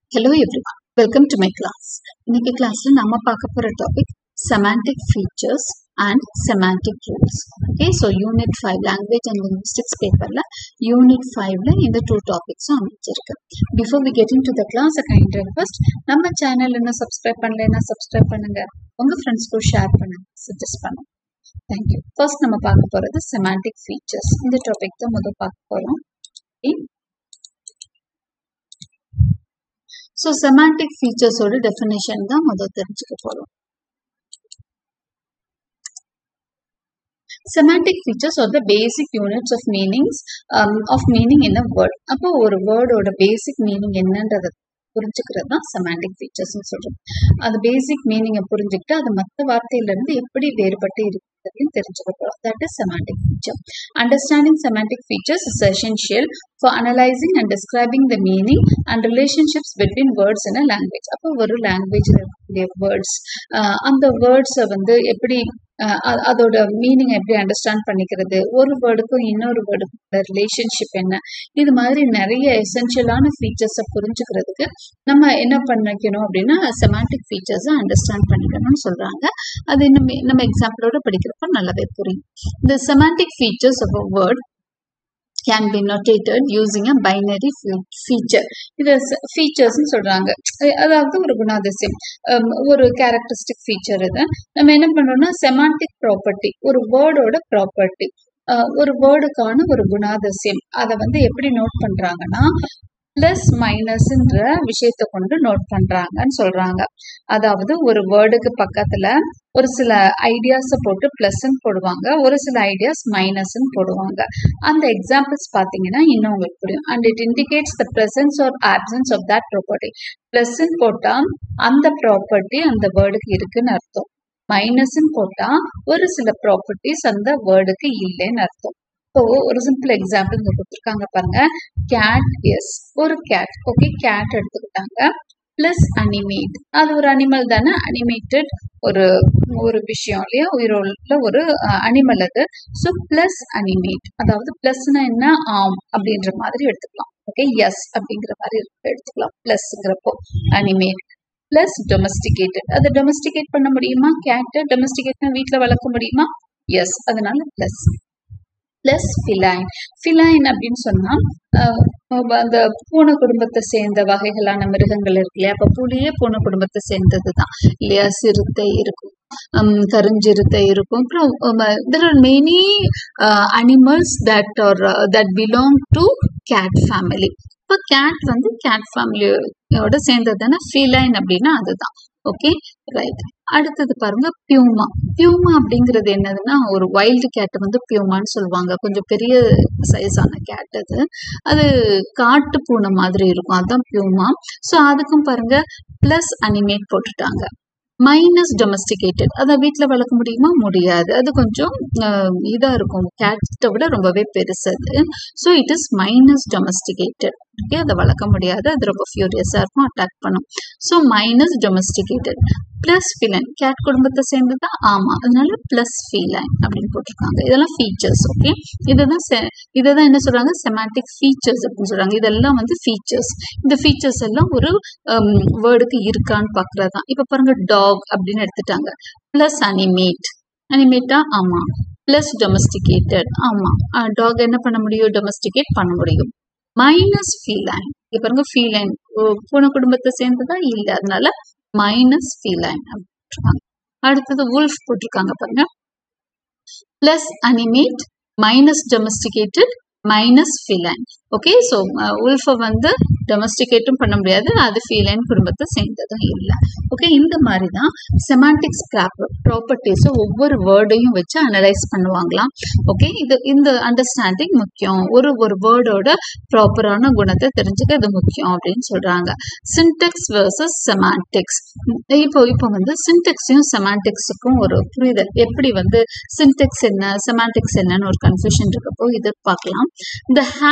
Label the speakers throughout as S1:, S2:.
S1: hello everyone welcome to my class இன்னைக்கு கிளாஸ்ல நம்ம பார்க்க போற topic semantic features and semantic rules okay so unit five language and linguistics பேப்பர்ல unit ஃபைவ்ல இந்த டூ டாபிக்ஸும் அமைச்சிருக்கு before we getting to the class kind request நம்ம சேனல் இன்னும் சப்ஸ்கிரைப் பண்ணலைன்னா சப்ஸ்கிரைப் பண்ணுங்க உங்க ஃப்ரெண்ட்ஸ்க்கும் ஷேர் பண்ணுங்க சஜஸ்ட் பண்ணுங்க தேங்க்யூ ஃபர்ஸ்ட் நம்ம பார்க்க போறது செமாண்டிக் ஃபீச்சர்ஸ் இந்த டாபிக் தான் முதல் பார்க்க போறோம் ஓகே ஸோ செமாண்டிக் ஃபீச்சர்ஸோட டெஃபினேஷன் தான் முதல் தெரிஞ்சுக்க போகிறோம் semantic features are the basic units of meanings of meaning in a word அப்போ ஒரு வேர்டோட பேசிக் மீனிங் என்னன்றதை புரிஞ்சுக்கிறது தான் செமாண்டிக் ஃபீச்சர்ஸ்னு சொல்றோம் அது பேசிக் மீனிங்கை புரிஞ்சுக்கிட்டு அது மற்ற வார்த்தையிலிருந்து எப்படி வேறுபட்டு இருக்கிறதையும் தெரிஞ்சுக்க போகிறோம் that is semantic feature understanding semantic features is essential for analysing and describing the meaning and relationships between words in a language அப்போ ஒரு லாங்குவேஜில் இருக்கக்கூடிய வேர்ட்ஸ் அந்த வேர்ட்ஸை வந்து எப்படி அதோட மீனிங் எப்படி அண்டர்ஸ்டாண்ட் பண்ணிக்கிறது ஒரு வேர்டுக்கும் இன்னொரு வேர்டுக்கும் ரிலேஷன்ஷிப் என்ன இது மாதிரி நிறைய எசென்ஷியலான ஃபீச்சர்ஸை புரிஞ்சுக்கிறதுக்கு நம்ம என்ன பண்ணிக்கணும் அப்படின்னா செமாண்டிக் ஃபீச்சர்ஸை அண்டர்ஸ்டாண்ட் பண்ணிக்கணும்னு சொல்றாங்க அது நம்ம நம்ம எக்ஸாம்பிளோட படிக்கிறப்ப நல்லாவே புரியும் இந்த semantic features of a word can be notated using a binary feature இது ஃபீச்சர்ஸ்னு சொல்றாங்க அதாவது ஒரு குணாதிசயம் ஒரு கேரக்டரிஸ்டிக் ஃபீச்சர் இது நம்ம என்ன பண்றோம்னா செமாண்டிக் ப்ராப்பர்ட்டி ஒரு வேர்டோட ப்ராப்பர்ட்டி ஒரு வேர்டுக்கான ஒரு குணாதிசயம் அதை வந்து எப்படி நோட் பண்றாங்கன்னா பிளஸ் மைனஸ்ன்ற விஷயத்த கொண்டு நோட் பண்றாங்கன்னு சொல்றாங்க அதாவது ஒரு வேர்டுக்கு பக்கத்துல ஒரு சில ஐடியாஸை போட்டு பிளஸ்ன்னு போடுவாங்க ஒரு சில ஐடியாஸ் மைனஸ்ன்னு போடுவாங்க அந்த எக்ஸாம்பிள்ஸ் பார்த்தீங்கன்னா இன்னும் உங்களுக்கு புரியும் and it indicates the presence or absence of that property பிளஸ்ன்னு போட்டால் அந்த ப்ராப்பர்ட்டி அந்த வேர்டுக்கு இருக்குன்னு அர்த்தம் மைனஸ்ன்னு போட்டால் ஒரு சில ப்ராப்பர்ட்டிஸ் அந்த வேர்டுக்கு இல்லைன்னு அர்த்தம் இப்போ ஒரு சிம்பிள் எக்ஸாம்பிள் இங்க கொடுத்துருக்காங்க பாருங்க கேட் எஸ் ஒரு கேட் ஓகே கேட் எடுத்துக்கிட்டாங்க பிளஸ் அனிமேட் அது ஒரு அனிமல் தானே அனிமேட்டட் ஒரு ஒரு விஷயம் இல்லையா உயிரோல ஒரு அனிமல் அது ஸோ பிளஸ் அனிமேட் அதாவது பிளஸ்னா என்ன ஆம் அப்படின்ற மாதிரி எடுத்துக்கலாம் ஓகே எஸ் அப்படிங்கிற மாதிரி எடுத்துக்கலாம் பிளஸ்ங்கிறப்போ அனிமேட் பிளஸ் டொமஸ்டிகேட்டட் அதை டொமஸ்டிகேட் பண்ண முடியுமா கேட்டை டொமஸ்டிகேட்னா வீட்டில் வளர்க்க முடியுமா எஸ் அதனால பிளஸ் பிளஸ் ஃபிலைன் ஃபிலைன் அப்படின்னு சொன்னா அந்த பூனை குடும்பத்தை சேர்ந்த வகைகளான மிருகங்கள் இருக்கு இல்லையா அப்ப புலியே பூனை குடும்பத்தை சேர்ந்தது தான் இல்லையா சிறுத்தை இருக்கும் கருஞ்சிறுத்தை இருக்கும் அப்புறம் there are many animals that are that belong to cat family இப்போ கேட் வந்து கேட் ஃபேமிலியோட சேர்ந்தது தானே ஃபீலைன் அப்படின்னா அதுதான் ஓகே ரைட் அடுத்தது பாருங்க பியூமா பியூமா அப்படிங்கிறது என்னதுன்னா ஒரு வைல்டு கேட் வந்து பியூமான்னு சொல்லுவாங்க கொஞ்சம் பெரிய சைஸான கேட் அது அது காட்டு பூனை மாதிரி இருக்கும் அதுதான் பியூமா ஸோ அதுக்கும் பாருங்க பிளஸ் அனிமேட் போட்டுட்டாங்க மைனஸ் டொமஸ்டிகேட்டட் அதை வீட்டில் வளர்க்க முடியுமா முடியாது அது கொஞ்சம் இதாக இருக்கும் கேட்டை விட ரொம்பவே பெருசு அது so it is minus domesticated okay அதை வளர்க்க முடியாது அது ரொம்ப ஃபியூரியஸாக இருக்கும் அட்டாக் பண்ணும் so minus domesticated plus feline cat குடும்பத்தை சேர்ந்தது தான் ஆமாம் அதனால பிளஸ் ஃபீலைன் அப்படின்னு போட்டிருக்காங்க இதெல்லாம் ஃபீச்சர்ஸ் ஓகே இதை தான் இதை தான் என்ன சொல்கிறாங்க செமாட்டிக் ஃபீச்சர்ஸ் அப்படின்னு சொல்கிறாங்க இதெல்லாம் வந்து ஃபீச்சர்ஸ் இந்த ஃபீச்சர்ஸ் எல்லாம் ஒரு வேர்டுக்கு இருக்கான்னு பார்க்குறது தான் இப்போ பாருங்க டாக் அப்படின்னு எடுத்துட்டாங்க பிளஸ் அனிமேட் அனிமேட்டா ஆமாம் பிளஸ் டொமஸ்டிகேட்டட் ஆமாம் டாக் என்ன பண்ண முடியும் டொமஸ்டிகேட் பண்ண முடியும் மைனஸ் ஃபீலைன் இங்க பாருங்க ஃபீலைன் பூனை குடும்பத்தை சேர்ந்ததா இல்லை அதனால மைனஸ் ஃபீலைன் போட்டிருக்காங்க அடுத்தது உல்ஃப் போட்டிருக்காங்க பாருங்க plus animate minus domesticated minus feline okay so உல்ஃபை வந்து டொமஸ்டிகேட்டும் பண்ண முடியாது அது ஃபீலைன் குடும்பத்தை சேர்ந்ததும் இல்லை ஓகே இந்த மாதிரி தான் செமாண்டிக்ஸ் ப்ராப்பர்ட்டிஸை ஒவ்வொரு வேர்டையும் வச்சு அனலைஸ் பண்ணுவாங்களாம் ஓகே இது இந்த அண்டர்ஸ்டாண்டிங் முக்கியம் ஒரு ஒரு வேர்டோட ப்ராப்பரான குணத்தை தெரிஞ்சுக்க இது முக்கியம் அப்படின்னு சொல்றாங்க சின்டெக்ஸ் வர்சஸ் செமாண்டிக்ஸ் இப்போ இப்போ வந்து சின்டெக்ஸையும் செமாண்டிக்ஸுக்கும் ஒரு புரிதல் எப்படி வந்து சின்டெக்ஸ் என்ன செமாண்டிக்ஸ் என்னன்னு ஒரு கன்ஃபியூஷன் இருக்கப்போ இது பார்க்கலாம் இந்த ஹாம்பர்கர்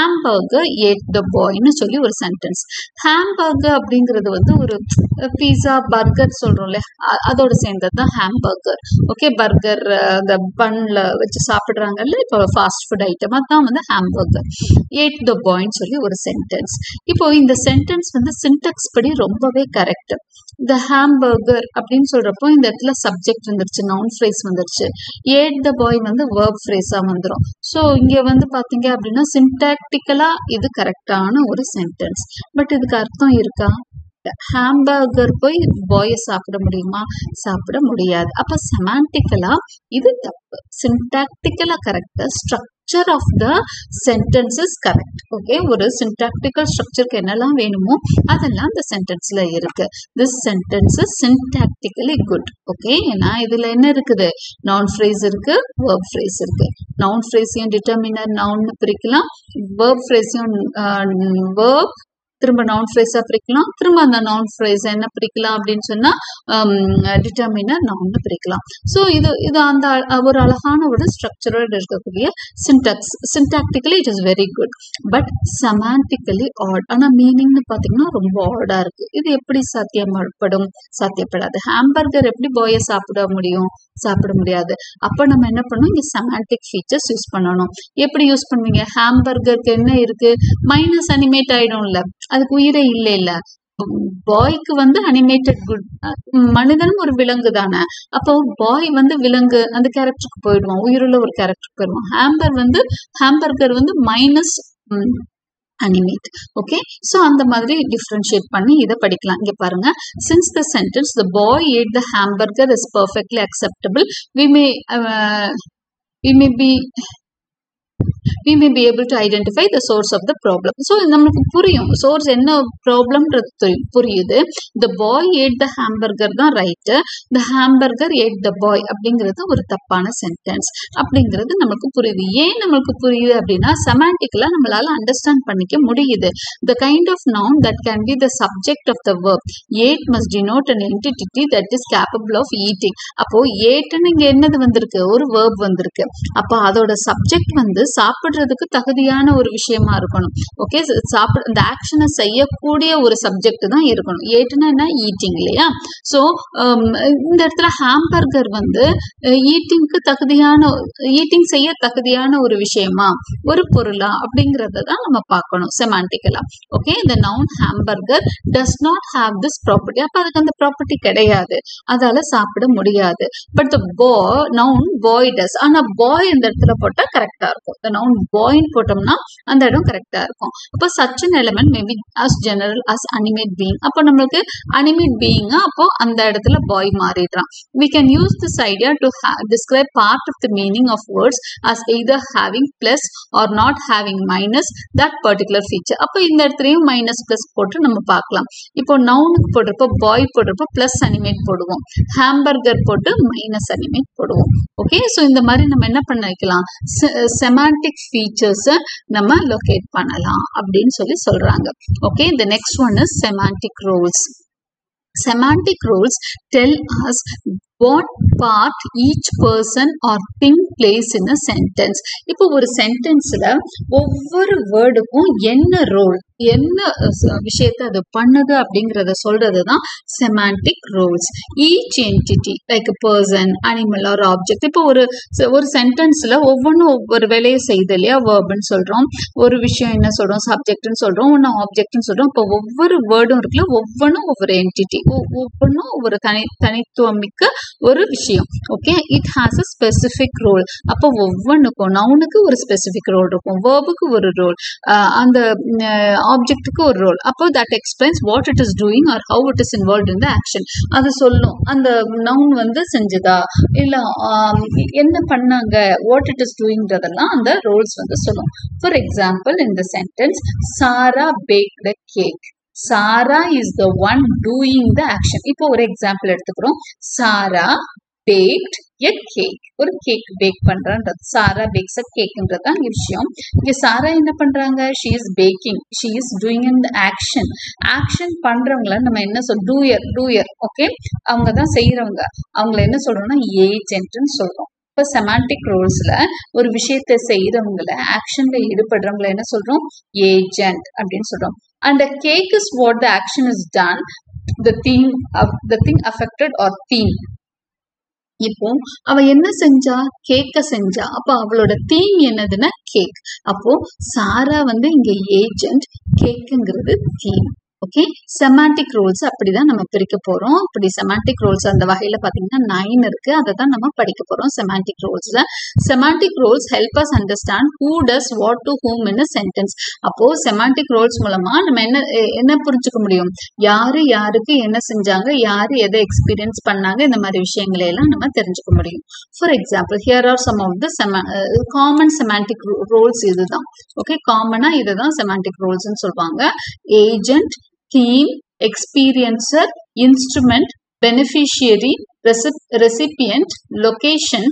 S1: ஹாம்பர்கர் ஏட் த பாய்னு சொல்லி ஒரு சென்டென்ஸ் ஹாம்பர்கர் அப்படிங்கிறது வந்து ஒரு பீஸா பர்கர் சொல்கிறோம்ல அதோட சேர்ந்தது தான் ஹாம்பர்கர் ஓகே பர்கர் அந்த பன்னில் வச்சு சாப்பிட்றாங்கல்ல இப்போ ஃபாஸ்ட் ஃபுட் ஐட்டம் அதுதான் வந்து ஹாம்பர்கர் ஏட் த பாய்ன்னு சொல்லி ஒரு சென்டென்ஸ் இப்போ இந்த சென்டென்ஸ் வந்து சின்டெக்ஸ் படி ரொம்பவே கரெக்ட் இந்த ஹாம்பர்கர் அப்படின்னு சொல்றப்போ இந்த இடத்துல சப்ஜெக்ட் வந்துருச்சு நவுன் ஃப்ரேஸ் வந்துருச்சு ஏட் த பாய் வந்து வேர்ப் ஃப்ரேஸாக வந்துடும் ஸோ இங்கே வந்து பார்த்தீங்க அப்படின்னா சின்டாக்டிக்கலாக இது கரெக்டான ஒரு சென்டென்ஸ் பட் இதுக்கு அர்த்தம் இருக்கா ஹாம்பர்கர் போய் பாயை சாப்பிட முடியுமா சாப்பிட முடியாது அப்போ செமாண்டிக்கலா இது தப்பு சின்டாக்டிக்கலா correct structure of the sentence is correct okay ஒரு சின்டாக்டிக்கல் ஸ்ட்ரக்சருக்கு என்னெல்லாம் வேணுமோ அதெல்லாம் இந்த சென்டென்ஸ்ல இருக்கு this sentence is syntactically good okay ஏன்னா இதுல என்ன இருக்குது நவுன் ஃப்ரேஸ் இருக்கு வேர்ப் ஃப்ரேஸ் இருக்கு நவுன் ஃப்ரேஸையும் டிட்டர்மினர் நவுன் பிரிக்கலாம் வேர்ப் ஃப்ரேஸையும் வேர்ப் திரும்ப நவுன் ஃப்ரேஸாக பிரிக்கலாம் திரும்ப அந்த நவுன் ஃப்ரேஸ் என்ன பிரிக்கலாம் அப்படின்னு சொன்னால் டிட்டர்மினர் நவுன்னு பிரிக்கலாம் ஸோ இது இது அந்த ஒரு அழகான ஒரு ஸ்ட்ரக்சரோட இருக்கக்கூடிய syntax syntactically it is very good but semantically odd ஆனால் மீனிங்னு பார்த்தீங்கன்னா ரொம்ப ஆடாக இருக்குது இது எப்படி சாத்தியப்படும் சாத்தியப்படாது ஹாம்பர்கர் எப்படி பாயை சாப்பிட முடியும் சாப்பிட முடியாது அப்போ நம்ம என்ன பண்ணணும் இங்கே செமாண்டிக் ஃபீச்சர்ஸ் யூஸ் பண்ணணும் எப்படி யூஸ் பண்ணுவீங்க ஹாம்பர்கருக்கு என்ன இருக்கு மைனஸ் அனிமேட் ஆயிடும்ல அதுக்கு உயிரே இல்லை இல்ல பாய்க்கு வந்து அனிமேட்டட் குட் மனிதனும் ஒரு விலங்கு தானே அப்போ பாய் வந்து விலங்கு அந்த கேரக்டருக்கு போயிடுவான் உயிருள்ள ஒரு கேரக்டருக்கு போயிடுவான் ஹாம்பர் வந்து ஹாம்பர்கர் வந்து மைனஸ் அனிமேட் ஓகே ஸோ அந்த மாதிரி டிஃப்ரென்ஷியேட் பண்ணி இதை படிக்கலாம் இங்கே பாருங்க since the sentence the boy ate the hamburger is perfectly acceptable we may we may be we may be able to identify the source of the problem so நம்மளுக்கு புரியும் source என்ன ப்ராப்ளம்ன்றது புரியுது the boy ate the hamburger தான் right the hamburger ate the boy அப்படிங்கிறது ஒரு தப்பான sentence அப்படிங்கிறது நமக்கு புரியுது ஏன் நம்மளுக்கு புரியுது அப்படின்னா செமாண்டிக்கலாக நம்மளால அண்டர்ஸ்டாண்ட் பண்ணிக்க முடியுது the kind of noun that can be the subject of the work ate must denote an entity that is capable of eating அப்போ ஏட்டுன்னு இங்கே என்னது வந்திருக்கு ஒரு வேர்ப் வந்திருக்கு அப்போ அதோட சப்ஜெக்ட் வந்து சாப்பிட்றதுக்கு தகுதியான ஒரு விஷயமா இருக்கணும் ஓகே சாப்பிட இந்த ஆக்ஷனை செய்யக்கூடிய ஒரு சப்ஜெக்ட் தான் இருக்கணும் ஏட்டுனா என்ன ஈட்டிங் இல்லையா ஸோ இந்த இடத்துல ஹாம்பர்கர் வந்து ஈட்டிங்க்கு தகுதியான ஈட்டிங் செய்ய தகுதியான ஒரு விஷயமா ஒரு பொருளா அப்படிங்கிறத தான் நம்ம பார்க்கணும் செமாண்டிக்கலா ஓகே இந்த noun hamburger does not have this property அப்போ அதுக்கு அந்த ப்ராப்பர்ட்டி கிடையாது அதால சாப்பிட முடியாது பட் த போ நவுன் பாய் டஸ் ஆனால் பாய் இந்த இடத்துல போட்டால் கரெக்டாக இருக்கும் இந்த நவுன் பாயிண்ட் போட்டோம்னா அந்த இடம் கரெக்டாக இருக்கும் அப்போ such an element maybe as general as animate being அப்போ நம்மளுக்கு அனிமேட் பீயிங்கா அப்போ அந்த இடத்துல பாய் மாறிடுறான் we can use this idea to describe part of the meaning of words as either having plus or not having minus that particular feature அப்போ இந்த இடத்துலையும் மைனஸ் பிளஸ் போட்டு நம்ம பார்க்கலாம் இப்போ நவுனுக்கு போடுறப்போ பாய் போடுறப்போ பிளஸ் அனிமேட் போடுவோம் ஹாம்பர்கர் போட்டு மைனஸ் அனிமேட் போடுவோம் ஓகே ஸோ இந்த மாதிரி நம்ம என்ன பண்ண வைக்கலாம் செமாண்டிக் ஃபீச்சர்ஸை நம்ம லொக்கேட் பண்ணலாம் அப்படின்னு சொல்லி சொல்றாங்க okay the next one is semantic roles semantic rules tell us what part each person or thing plays in a sentence இப்போ ஒரு சென்டென்ஸ்ல ஒவ்வொரு வேர்டுக்கும் என்ன ரோல் என்ன விஷயத்த அது பண்ணுது அப்படிங்கிறத சொல்றது தான் semantic roles each entity like person animal or object இப்போ ஒரு ஒரு சென்டென்ஸ்ல ஒவ்வொன்றும் ஒவ்வொரு வேலையை செய்யுது இல்லையா வேர்புன்னு சொல்றோம் ஒரு விஷயம் என்ன சொல்றோம் சப்ஜெக்ட்னு சொல்றோம் ஒன்று ஆப்ஜெக்ட்னு சொல்றோம் இப்போ ஒவ்வொரு வேர்டும் இருக்குல்ல ஒவ்வொன்றும் ஒவ்வொரு என்டிட்டி ஒவ்வொன்றும் ஒவ்வொரு தனி தனித்துவம் மிக்க ஒரு விஷயம் okay it has a specific role அப்போ ஒவ்வொன்றுக்கும் நவுனுக்கு ஒரு ஸ்பெசிஃபிக் ரோல் இருக்கும் வேர்புக்கு ஒரு ரோல் அந்த ஆப்ஜெக்ட்டுக்கு ஒரு ரோல் அப்போ that explains what it is doing or how it is involve in the action அது சொல்லும் அந்த நவுன் வந்து செஞ்சதா இல்லை என்ன பண்ணாங்க வாட் இட் இஸ் டூயிங்கிறதெல்லாம் அந்த ரோல்ஸ் வந்து சொல்லும் ஃபார் எக்ஸாம்பிள் இந்த sentence Sarah baked cake Sarah is the one doing the action இப்போ ஒரு எக்ஸாம்பிள் எடுத்துக்கிறோம் சாரா பேக்ட் எ கேக் ஒரு கேக் பேக் பண்றான்றது சாரா பேக்ஸ் அ கேக்ன்றது தான் விஷயம் இங்க சாரா என்ன பண்றாங்க she is baking she is doing in action action பண்றவங்கள நம்ம என்ன சொல் டூயர் டூயர் ஓகே அவங்க தான் செய்யறவங்க அவங்கள என்ன சொல்றோம்னா ஏஜென்ட்னு சொல்றோம் இப்போ செமாண்டிக் ரோல்ஸ்ல ஒரு விஷயத்தை செய்யறவங்கள ஆக்ஷன்ல ஈடுபடுறவங்கள என்ன சொல்றோம் ஏஜென்ட் அப்படின்னு சொல்றோம் and cake is what the action is done the thing the thing affected or theme இப்போ அவ என்ன செஞ்சா கேக்க செஞ்சா அப்ப அவளோட தீம் என்னதுன்னா கேக் அப்போ சாரா வந்து இங்க ஏஜென்ட் கேக்குங்கிறது தீம் ஓகே செமாண்டிக் ரோல்ஸ் அப்படிதான் நம்ம பிரிக்க போறோம் அப்படி செமாண்டிக் ரோல்ஸ் அந்த வகையில பாத்தீங்கன்னா நைன் இருக்கு அதை தான் நம்ம படிக்க போறோம் செமாண்டிக் ரோல்ஸ்ல semantic roles help us understand who does what to whom in sentence அப்போ செமாண்டிக் ரோல்ஸ் மூலமா நம்ம என்ன எ- என்ன புரிஞ்சுக்க முடியும் யாரு யாருக்கு என்ன செஞ்சாங்க யாரு எதை எக்ஸ்பீரியன்ஸ் பண்ணாங்க இந்த மாதிரி விஷயங்களை எல்லாம் நம்ம தெரிஞ்சுக்க முடியும் for example here are some of the common semantic roles இதுதான் ஓகே காமனா இதுதான் செமாண்டிக் ரோல்ஸ்னு சொல்லுவாங்க agent theme experiencer instrument beneficiary recipient location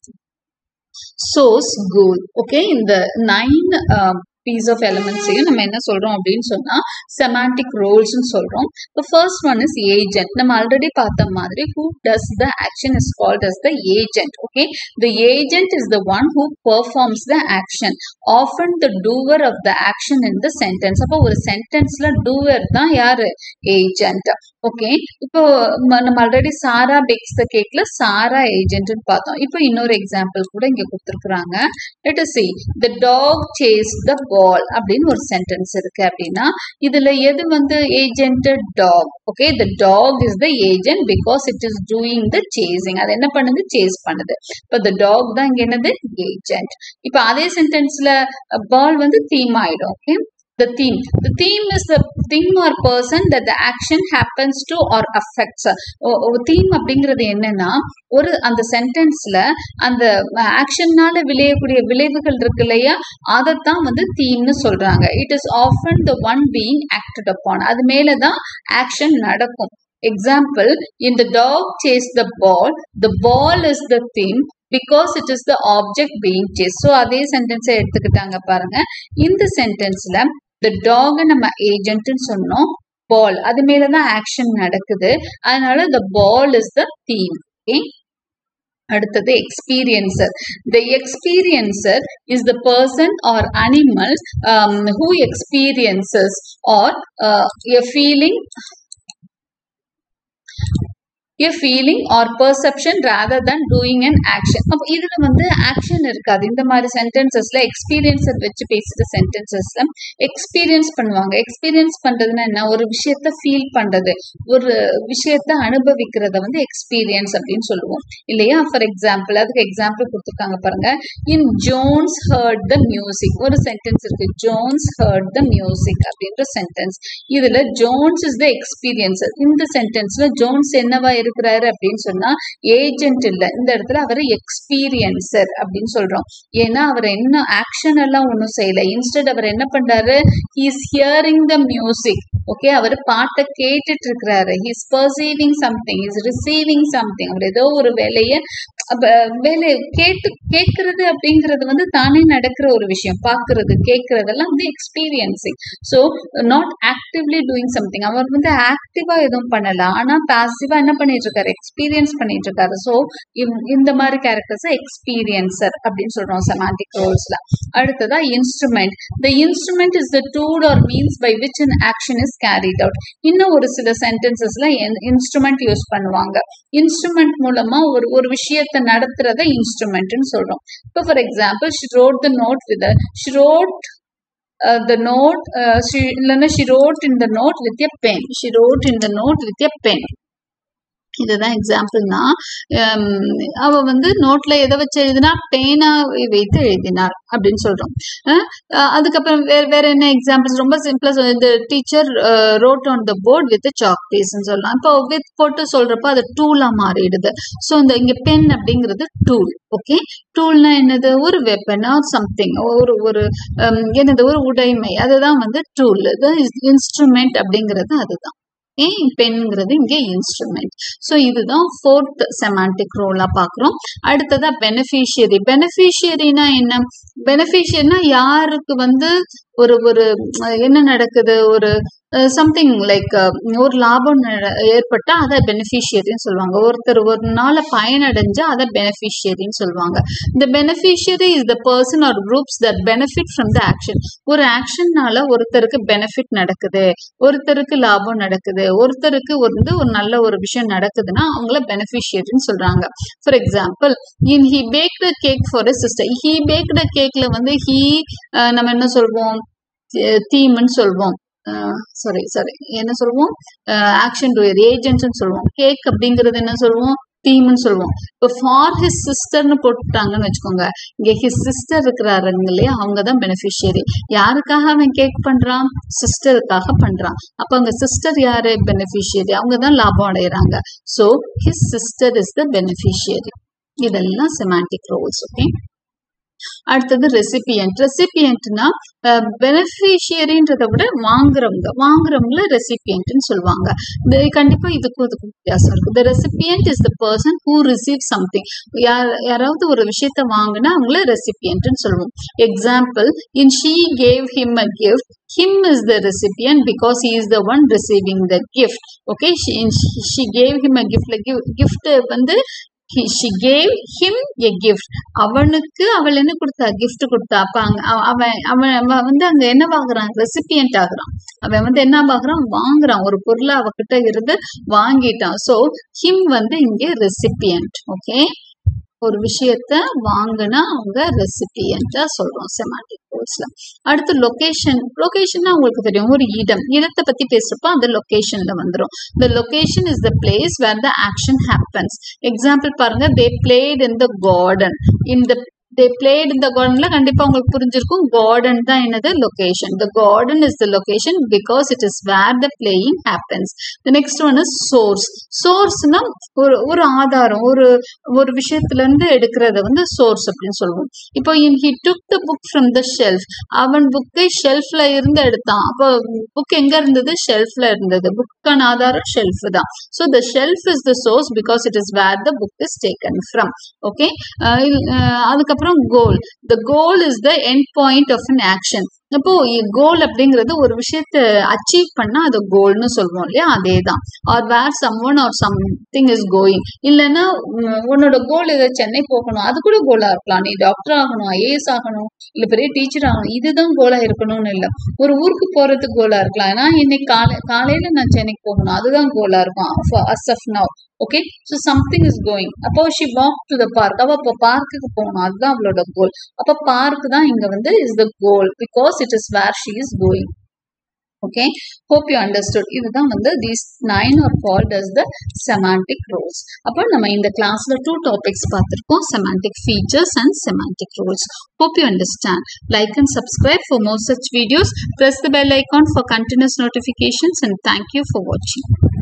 S1: source goal okay இந்த நைன் பீஸ் ஆஃப் எலிமெண்ட்ஸையும் நம்ம என்ன சொல்றோம் அப்படின்னு சொன்னா செமாண்டிக் ரோல்ஸ்னு சொல்றோம் இப்போ ஃபர்ஸ்ட் ஒன் இஸ் ஏஜென்ட் நம்ம ஆல்ரெடி பார்த்த மாதிரி who does the action is called as the agent okay the agent is the one who performs the action often the doer of the action in the sentence அப்போ ஒரு சென்டென்ஸ்ல doer தான் யாரு agent okay இப்போ ம- நம்ம already சாரா packs த கேக்ல சாரா ஏஜென்ட்னு பார்த்தோம் இப்போ இன்னொரு எக்ஸாம்பிள் கூட இங்க கொடுத்துருக்குறாங்க let us see the dog chased the ball அப்படின்னு ஒரு சென்டென்ஸ் இருக்கு அப்படின்னா இதுல எது வந்து agent dog okay the dog is the agent because it is doing the chasing அது என்ன பண்ணுது சேஸ் பண்ணுது இப்போ the dog தான் இங்க என்னது ஏஜென்ட் இப்போ அதே சென்டென்ஸ்ல பால் வந்து தீம் ஆயிடும் okay the theme the theme is the thing or person that the action happens to or affects theme அப்படிங்கிறது என்னன்னா ஒரு அந்த சென்டென்ஸ்ல அந்த ஆக்ஷன்னால விளையக்கூடிய விளைவுகள் இருக்கு இல்லையா அதைத்தான் வந்து தீம்னு சொல்றாங்க it is often the one being acted upon அது மேலதான் ஆக்ஷன் நடக்கும் example in the dog chase the ball the ball is the theme because it is the object being chased so அதே சென்டென்ஸை எடுத்துக்கிட்டாங்க பாருங்க இந்த சென்டென்ஸ்ல the dog நம்ம ஏஜென்ட்னு சொன்னோம் பால் அது மேலதான் ஆக்ஷன் நடக்குது அதனால the ball is the theme okay அடுத்தது experiencer the experiencer is the person or animal who experiences or a feeling a feeling or perception rather than doing an action அப்போ இதுல வந்து ஆக்ஷன் இருக்காது இந்த மாதிரி சென்டென்சஸ்ல எக்ஸ்பீரியன்ஸை வச்சு பேசுற சென்டென்சஸ்ல எக்ஸ்பீரியன்ஸ் பண்ணுவாங்க எக்ஸ்பீரியன்ஸ் பண்றதுன்னா என்ன ஒரு விஷயத்த ஃபீல் பண்றது ஒரு விஷயத்த அனுபவிக்கிறத வந்து எக்ஸ்பீரியன்ஸ் அப்படின்னு சொல்லுவோம் இல்லையா ஃபார் எக்ஸாம்பிள் அதுக்கு எக்ஸாம்பிள் கொடுத்துருக்காங்க பாருங்க in Jones heard the music ஒரு சென்டென்ஸ் இருக்கு ஜோன்ஸ் ஹர்ட் த மியூசிக் அப்படின்ற சென்டென்ஸ் இதுல ஜோன்ஸ் இஸ் த எக்ஸ்பீரியன்ஸ் இந்த சென்டென்ஸ்ல ஜோன்ஸ் என்னவா இருக்கிறாரு அப்படின்னு சொன்னா ஏஜென்ட் இல்ல இந்த இடத்துல அவர் எக்ஸ்பீரியன்சர் அப்படின்னு சொல்றோம் ஏன்னா அவர் என்ன ஆக்ஷன் எல்லாம் ஒன்றும் செய்யல இன்ஸ்டெட் அவர் என்ன பண்றாரு is hearing the music okay அவர் பாட்டை கேட்டுட்டு இருக்கிறாரு his perceiving something is receiving something அவர் ஏதோ ஒரு வேலையை அப்ப வேலை கேட்டு கேட்கறது அப்படிங்கிறது வந்து தானே நடக்கிற ஒரு விஷயம் பார்க்கறது கேட்கறதெல்லாம் வந்து experiencing so not actively doing something அவர் வந்து ஆக்டிவா எதுவும் பண்ணல ஆனா பாசிவா என்ன பண்ணிட்டு இருக்காரு எக்ஸ்பீரியன்ஸ் பண்ணிட்டு இருக்காரு ஸோ இந்த மாதிரி கேரக்டர்ஸ் எக்ஸ்பீரியன்சர் அப்படின்னு சொல்றோம் செமாண்டிக் ரோல்ஸ்ல அடுத்ததா instrument the instrument is the tool or means by which an action is carried out இன்னும் ஒரு சில சென்டென்சஸ்ல இன்ஸ்ட்ருமெண்ட் யூஸ் பண்ணுவாங்க இன்ஸ்ட்ருமெண்ட் மூலமா ஒரு ஒரு விஷயத்தை நடத்துறத இன்ஸ்ட்ருமெண்ட்னு சொல்றோம் இப்போ for example she wrote the note with she wrote the note uh, she இல்லைன்னா she wrote in the note with a pen she wrote in the note with a pen இதுதான் எக்ஸாம்பிள்னா அவ வந்து நோட்ல எதை வச்சு எழுதினா பேனா வைத்து எழுதினார் அப்படின்னு சொல்றோம் அஹ் அஹ் அதுக்கப்புறம் வேற வேற என்ன எக்ஸாம்பிள்ஸ் ரொம்ப சிம்பிளா இந்த teacher wrote on the board with chalk பீஸ்ன்னு சொல்லலாம் இப்போ வித் போட்டு சொல்றப்போ அது டூலா மாறிடுது ஸோ இந்த இங்க பென் அப்படிங்கிறது டூல் ஓகே டூல்னா என்னது ஒரு வெப்பன் ஆர் சம்திங் ஒரு ஒரு ஹம், என்னது ஒரு உடைமை அதுதான் வந்து டூல் இன்ஸ்ட்ருமெண்ட் அப்படிங்கிறது அதுதான் ஏன் பென்ங்கிறது இங்கே இன்ஸ்ட்ருமெண்ட் ஸோ இதுதான் ஃபோர்த் செமாண்டிக் ரோலா பார்க்குறோம் அடுத்ததா பெனிஃபிஷியரி பெனிஃபிஷியரினா என்ன பெனிஃபிஷியரினா யாருக்கு வந்து ஒரு ஒரு அஹ், என்ன நடக்குது ஒரு சம்திங் லைக் ஒரு லாபம் நட- ஏற்பட்டா அதை பெனிஃபிஷியரின்னு சொல்லுவாங்க ஒருத்தர் ஒரு நாள பயனடைஞ்சா அதை பெனிஃபிஷியரின்னு சொல்லுவாங்க இந்த beneficiary is the person or groups that benefit from the action ஒரு ஆக்ஷன்னால ஒருத்தருக்கு பெனிஃபிட் நடக்குது ஒருத்தருக்கு லாபம் நடக்குது ஒருத்தருக்கு வந்து ஒரு நல்ல ஒரு விஷயம் நடக்குதுன்னா அவங்கள பெனிஃபிஷியரின்னு சொல்றாங்க for example in he baked cake for a sister he baked கேக்ல வந்து ஹீ நம்ம என்ன சொல்வோம் தீம்னு சொல்வோம் சாரி சாரி என்ன சொல்லுவோம் ஆக்ஷன் டூயர் ஏஜென்ட்ஸ்னு சொல்லுவோம் கேக் அப்படிங்கிறது என்ன சொல்லுவோம் தீம்னு சொல்லுவோம் இப்போ ஃபார் ஹிஸ் சிஸ்டர்னு போட்டுட்டாங்கன்னு வச்சுக்கோங்க இங்க ஹிஸ் சிஸ்டர் இருக்கிறாருங்க இல்லையா அவங்க தான் பெனிஃபிஷியரி யாருக்காக அவன் கேக் பண்றான் சிஸ்டருக்காக பண்றான் அப்ப அங்க சிஸ்டர் யாரு பெனிஃபிஷியரி அவங்க தான் லாபம் அடைகிறாங்க so his sister is the beneficiary இதெல்லாம் செமாண்டிக் ரோல்ஸ் ஓகே அடுத்தது ரெசிபியன்ட் ரெசிபியன்ட்னா பெனிஃபிஷியரின்றதை விட வாங்குறவங்க வாங்குறவங்கள ரெசிபியன்ட்னு சொல்லுவாங்க இது கண்டிப்பா இதுக்கும் இதுக்கும் வித்தியாசம் இருக்கு the recipient is the person who receive something யார் யாராவது ஒரு விஷயத்த வாங்கினா அவங்கள ரெசிபியன்ட்னு சொல்லுவோம் example in she gave him a gift him is the recipient because he is the one receiving the gift okay she, she gave him a gift like gift வந்து he- she gave him a gift அவனுக்கு அவள் என்ன கொடுத்தா gift கொடுத்தா அப்ப அங்க அவ- அவன் அவன் அவன் வந்து அங்க என்ன ஆகுறான் ரெசிபியன்ட் ஆகுறான் அவன் வந்து என்ன ஆகுறான் வாங்குறான் ஒரு பொருளை அவகிட்ட இருந்து வாங்கிட்டான் சோ ஹிம் வந்து இங்க ரெசிபியன்ட் ஓகே ஒரு விஷயத்த வாங்கினா அவங்க ரெசிபியன்ட்டா சொல்றோம் செமாண்டிக் கோர்ஸ்ல அடுத்து லொகேஷன் லொகேஷன்னா உங்களுக்கு தெரியும் ஒரு இடம் இடத்தை பத்தி பேசுறப்போ அந்த லொகேஷன்ல வந்துரும் the location is the place where the action happens example பாருங்க they played in the garden in the they played in the gardenல கண்டிப்பா உங்களுக்கு புரிஞ்சிருக்கும் garden தான் என்னது location the garden is the location because it is where the playing happens the next one is source sourceனா ஒரு ஒரு ஆதாரம் ஒரு ஒரு விஷயத்துல இருந்து எடுக்கிறத வந்து சோர்ஸ் அப்படின்னு சொல்லுவோம் இப்போ in he took the book from the shelf அவன் புக்கை ஷெல்ஃப்ல இருந்து எடுத்தான் அப்போ புக் எங்க இருந்தது ஷெல்ஃப்ல இருந்தது புக்கான ஆதாரம் ஷெல்ஃப் தான் so the shelf is the source because it is where the book is taken from okay அதுக்கப்புறம் goal the goal is the end point of an action அப்போ கோல் அப்படிங்கிறது ஒரு விஷயத்த அச்சீவ் பண்ணா அது கோல்னு சொல்லுவோம் இல்லையா அதே தான் or where someone or something is going இல்லைன்னா உம், உன்னோட கோல் இதை சென்னை போகணும் அது கூட கோலா இருக்கலாம் நீ டாக்டர் ஆகணும் ஐஏஎஸ் ஆகணும் இல்ல பெரிய டீச்சர் ஆகணும் இதுதான் கோலா இருக்கணும்னு இல்லை ஒரு ஊருக்கு போறதுக்கு கோலா இருக்கலாம் ஏன்னா இன்னைக்கு காலை காலையில நான் சென்னைக்கு போகணும் அதுதான் கோலா இருக்கும் as of now okay so something is going அப்போ she walk to the park அவ அப்போ பார்க்குக்கு போகணும் அதுதான் அவளோட கோல் அப்போ பார்க் தான் இங்க வந்து is the goal because it is where she is going okay hope you understood இதுதான் வந்து these nine are called as the semantic roles அப்போ நம்ம இந்த கிளாஸ்ல டூ டாபிக்ஸ் பார்த்துருக்கோம் semantic features and semantic roles hope you understand like and subscribe for more such videos press the bell icon for continuous notifications and thank you for watching